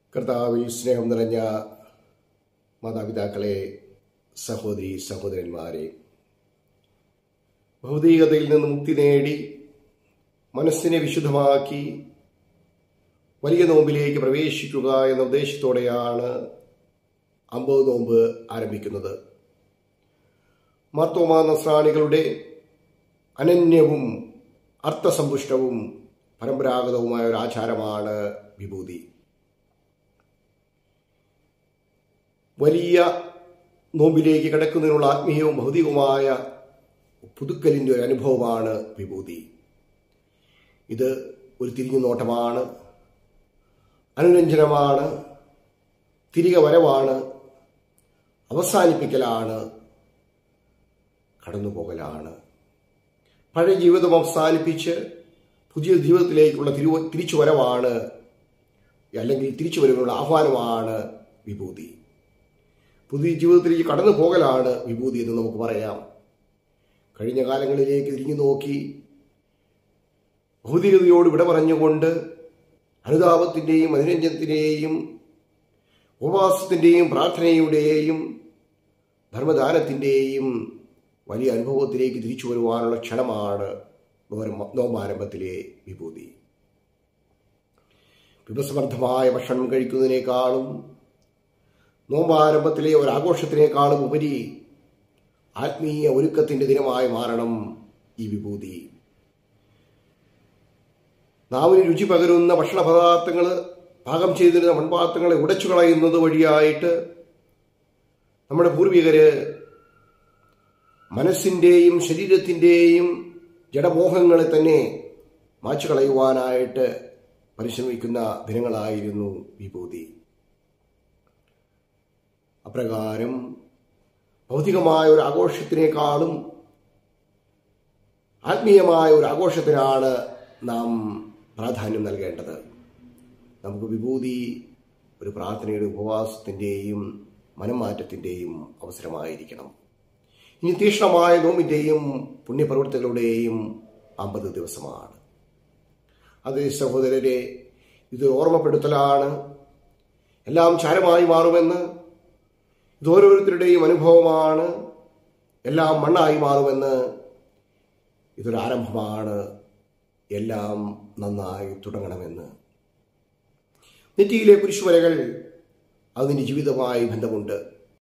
കർത്താവിൽ സ്നേഹം നിറഞ്ഞ മാതാപിതാക്കളെ സഹോദരി സഹോദരന്മാരെ ഭൗതികതയിൽ നിന്ന് മുക്തി നേടി മനസ്സിനെ വിശുദ്ധമാക്കി വലിയ നോമ്പിലേക്ക് പ്രവേശിക്കുക എന്ന ഉദ്ദേശത്തോടെയാണ് അമ്പത് നോമ്പ് ആരംഭിക്കുന്നത് മാർത്തോമാ നസ്രാണികളുടെ അനന്യവും അർത്ഥസമ്പുഷ്ടവും പരമ്പരാഗതവുമായ ഒരു ആചാരമാണ് വിഭൂതി വലിയ നോമ്പിലേക്ക് കിടക്കുന്നതിനുള്ള ആത്മീയവും ഭൗതികവുമായ പുതുക്കലിൻ്റെ ഒരു അനുഭവമാണ് വിഭൂതി ഇത് ഒരു തിരിഞ്ഞു നോട്ടമാണ് അനുരഞ്ജനമാണ് തിരികെ വരവാണ് അവസാനിപ്പിക്കലാണ് കടന്നുപോകലാണ് പഴയ ജീവിതം അവസാനിപ്പിച്ച് പുതിയ ജീവിതത്തിലേക്കുള്ള തിരു തിരിച്ചുവരവാണ് അല്ലെങ്കിൽ തിരിച്ചുവരവിനുള്ള ആഹ്വാനമാണ് വിഭൂതി പുതിയ ജീവിതത്തിലേക്ക് കടന്നു പോകലാണ് വിഭൂതി എന്ന് നമുക്ക് പറയാം കഴിഞ്ഞ കാലങ്ങളിലേക്ക് തിരിഞ്ഞു നോക്കി ഭൗതികതയോട് വിട പറഞ്ഞുകൊണ്ട് അനുതാപത്തിൻ്റെയും അനുരഞ്ജനത്തിൻ്റെയും ഉപവാസത്തിൻ്റെയും പ്രാർത്ഥനയുടെയും ധർമ്മദാനത്തിൻ്റെയും വലിയ അനുഭവത്തിലേക്ക് തിരിച്ചു വരുവാനുള്ള ക്ഷണമാണ് നോമ്പാരംഭത്തിലെ വിഭൂതി വിഭസമർത്ഥമായ ഭക്ഷണം കഴിക്കുന്നതിനേക്കാളും നോമ്പാരംഭത്തിലെ ഒരു ആഘോഷത്തിനേക്കാളും ഉപരി ആത്മീയ ഒരുക്കത്തിന്റെ ദിനമായി മാറണം ഈ വിഭൂതി നാവിന് രുചി പകരുന്ന ഭക്ഷണ പദാർത്ഥങ്ങൾ പാകം ചെയ്തിരുന്ന മൺപാത്രങ്ങളെ ഉടച്ചു കളയുന്നത് വഴിയായിട്ട് നമ്മുടെ പൂർവികര് മനസ്സിൻ്റെയും ശരീരത്തിൻ്റെയും ജഡമോഹങ്ങളെ തന്നെ മാച്ചു കളയുവാനായിട്ട് പരിശ്രമിക്കുന്ന ദിനങ്ങളായിരുന്നു വിഭൂതി അപ്രകാരം ഭൗതികമായ ഒരു ആഘോഷത്തിനേക്കാളും ആത്മീയമായ ഒരു ആഘോഷത്തിനാണ് നാം പ്രാധാന്യം നൽകേണ്ടത് നമുക്ക് വിഭൂതി ഒരു പ്രാർത്ഥനയുടെ ഉപവാസത്തിൻ്റെയും മനംമാറ്റത്തിൻ്റെയും അവസരമായിരിക്കണം ഇനി തീക്ഷ്ണമായ നോമിൻ്റെയും പുണ്യപ്രവൃത്തികളുടെയും അമ്പത് ദിവസമാണ് അത് സഹോദരരെ ഇത് ഓർമ്മപ്പെടുത്തലാണ് എല്ലാം ചാരമായി മാറുമെന്ന് ഇത് ഓരോരുത്തരുടെയും അനുഭവമാണ് എല്ലാം മണ്ണായി മാറുമെന്ന് ഇതൊരു ആരംഭമാണ് എല്ലാം നന്നായി തുടങ്ങണമെന്ന് നെറ്റിയിലെ കുരിശുവരകൾ അതിന് ജീവിതമായി ബന്ധമുണ്ട്